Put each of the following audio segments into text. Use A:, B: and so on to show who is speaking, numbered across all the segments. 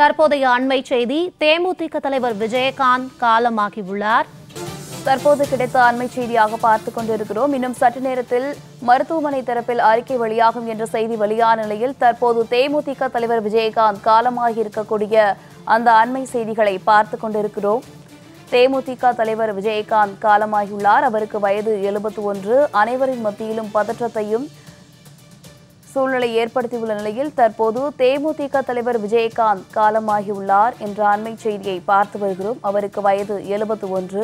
A: தற்போதைய அண்மை செய்தி தேமுதிக தலைவர் விஜயகாந்த் காலமாகியுள்ளார்
B: தற்போது கிடைத்த அண்மை செய்தியாக பார்த்துக் கொண்டிருக்கிறோம் இன்னும் சற்று நேரத்தில் மருத்துவமனை தரப்பில் அறிக்கை வெளியாகும் என்ற செய்தி வெளியான நிலையில் தற்போது தேமுதிக தலைவர் விஜயகாந்த் காலமாகி இருக்கக்கூடிய அந்த அண்மை செய்திகளை பார்த்துக் கொண்டிருக்கிறோம் தேமுதிக தலைவர் விஜயகாந்த் காலமாகியுள்ளார் அவருக்கு வயது எழுபத்தி ஒன்று அனைவரின் மத்தியிலும் பதற்றத்தையும் சூழ்நிலை ஏற்படுத்தியுள்ள நிலையில் தற்போது தேமுதிக தலைவர் விஜயகாந்த் காலமாகியுள்ளார் என்ற அண்மை செய்தியை பார்த்து வருகிறோம் அவருக்கு வயது எழுபத்தி ஒன்று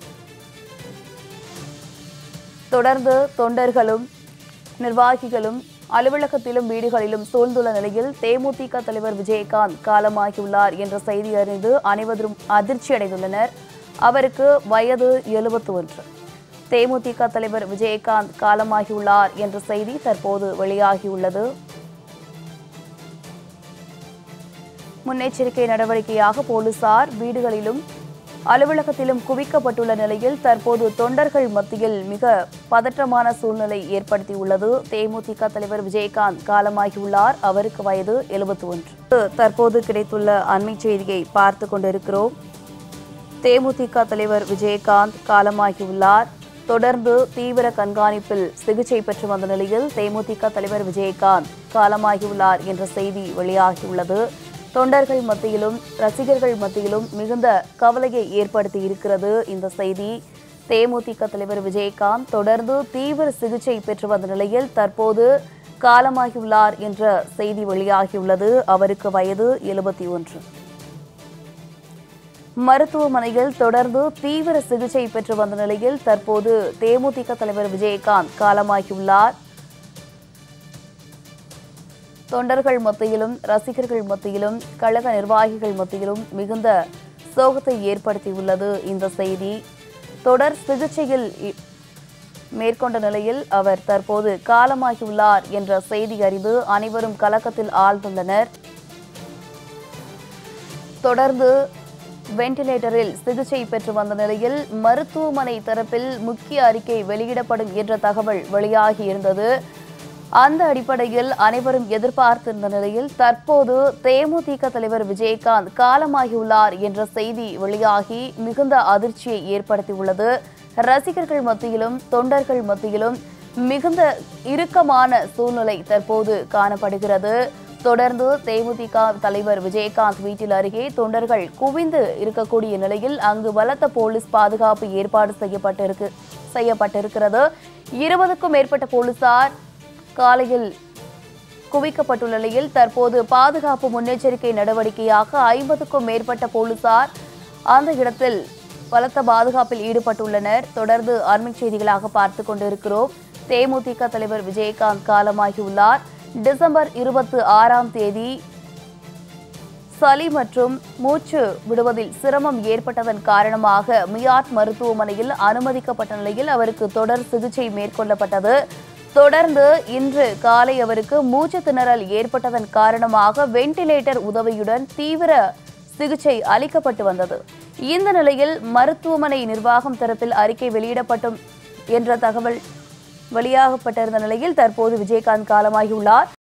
B: தொடர்ந்து தொண்டர்களும் நிர்வாகிகளும் அலுவலகத்திலும் வீடுகளிலும் சூழ்ந்துள்ள நிலையில் தேமுதிக தலைவர் விஜயகாந்த் காலமாகியுள்ளார் என்ற செய்தி அறிந்து அனைவரும் அதிர்ச்சி அடைந்துள்ளனர் அவருக்கு வயது எழுபத்தி ஒன்று தேமுதிக தலைவர் விஜயகாந்த் காலமாகியுள்ளார் என்ற செய்தி தற்போது வெளியாகியுள்ளது முன்னெச்சரிக்கை நடவடிக்கையாக போலீசார் வீடுகளிலும் அலுவலகத்திலும் குவிக்கப்பட்டுள்ள நிலையில் தற்போது தொண்டர்கள் மத்தியில் மிக பதற்றமான சூழ்நிலை ஏற்படுத்தியுள்ளது தேமுதிக தலைவர் விஜயகாந்த் காலமாகியுள்ளார் அவருக்கு வயது எழுபத்தி ஒன்று தற்போது கிடைத்துள்ள அண்மை செய்தியை பார்த்து கொண்டிருக்கிறோம் தேமுதிக தலைவர் விஜயகாந்த் காலமாகியுள்ளார் தொடர்ந்து தீவிர கண்காணிப்பில் சிகிச்சை பெற்று வந்த நிலையில் தேமுதிக தலைவர் விஜயகாந்த் காலமாகியுள்ளார் என்ற செய்தி வெளியாகியுள்ளது தொண்டர்கள் மத்தியிலும் ரசிகர்கள் மத்தியிலும் மிகுந்த கவலையை ஏற்படுத்தி இருக்கிறது இந்த செய்தி தேமுதிக தலைவர் விஜயகாந்த் தொடர்ந்து தீவிர சிகிச்சை பெற்று வந்த நிலையில் தற்போது காலமாகியுள்ளார் என்ற செய்தி வெளியாகியுள்ளது அவருக்கு வயது எழுபத்தி ஒன்று மருத்துவமனையில் தொடர்ந்து தீவிர சிகிச்சை பெற்று வந்த நிலையில் தற்போது தேமுதிக தலைவர் விஜயகாந்த் காலமாகியுள்ளார் தொண்டர்கள் மத்தியிலும் ரசிகர்கள் மத்தியிலும் கழக நிர்வாகிகள் மத்தியிலும் மிகுந்த சோகத்தை ஏற்படுத்தியுள்ளது இந்த செய்தி தொடர் சிகிச்சையில் இ- மேற்கொண்ட நிலையில் அவர் தற்போது காலமாகியுள்ளார் என்ற செய்தி அறிந்து அனைவரும் கலக்கத்தில் ஆழ்ந்துள்ளனர் தொடர்ந்து வெண்டிலேட்டரில் சிகிச்சை பெற்று வந்த நிலையில் மருத்துவமனை தரப்பில் முக்கிய அறிக்கை வெளியிடப்படும் என்ற தகவல் வெளியாகி இருந்தது அந்த அடிப்படையில் அனைவரும் எதிர்பார்த்திருந்த நிலையில் தற்போது தேமுதிக தலைவர் விஜயகாந்த் காலமாகியுள்ளார் என்ற செய்தி வெளியாகி மிகுந்த அதிர்ச்சியை ஏற்படுத்தியுள்ளது ரசிகர்கள் மத்தியிலும் தொண்டர்கள் மத்தியிலும் மிகுந்த இறுக்கமான சூழ்நிலை தற்போது காணப்படுகிறது தொடர்ந்து தேமுதிக தலைவர் விஜயகாந்த் வீட்டில் அருகே தொண்டர்கள் குவிந்து இருக்கக்கூடிய நிலையில் அங்கு பலத்த போலீஸ் பாதுகாப்பு ஏற்பாடு செய்யப்பட்டிருக்கு செய்யப்பட்டிருக்கிறது இருபதுக்கும் மேற்பட்ட போலீசார் காலையில் குவிக்கப்பட்டுள்ள நிலையில் தற்போது பாதுகாப்பு முன்னெச்சரிக்கை நடவடிக்கையாக ஐம்பதுக்கும் மேற்பட்ட போலீசார் அந்த இடத்தில் பலத்த பாதுகாப்பில் ஈடுபட்டுள்ளனர் தொடர்ந்து அண்மை செய்திகளாக பார்த்து கொண்டிருக்கிறோம் தேமுதிக தலைவர் விஜயகாந்த் காலமாகியுள்ளார் டிசம்பர் இருபத்தி ஆறாம் தேதி சளி மற்றும் மூச்சு விடுவதில் சிரமம் ஏற்பட்டதன் காரணமாக மியாட் மருத்துவமனையில் அனுமதிக்கப்பட்ட நிலையில் அவருக்கு தொடர் சிகிச்சை மேற்கொள்ளப்பட்டது தொடர்ந்து இன்று காலை அவருக்கு மூச்சு திணறல் ஏற்பட்டதன் காரணமாக வெண்டிலேட்டர் உதவியுடன் தீவிர சிகிச்சை அளிக்கப்பட்டு வந்தது இந்த நிலையில் மருத்துவமனை நிர்வாகம் தரப்பில் அறிக்கை வெளியிடப்பட்டும் என்ற தகவல் வெளியாகப்பட்டிருந்த நிலையில் தற்போது விஜயகாந்த் காலமாகியுள்ளார்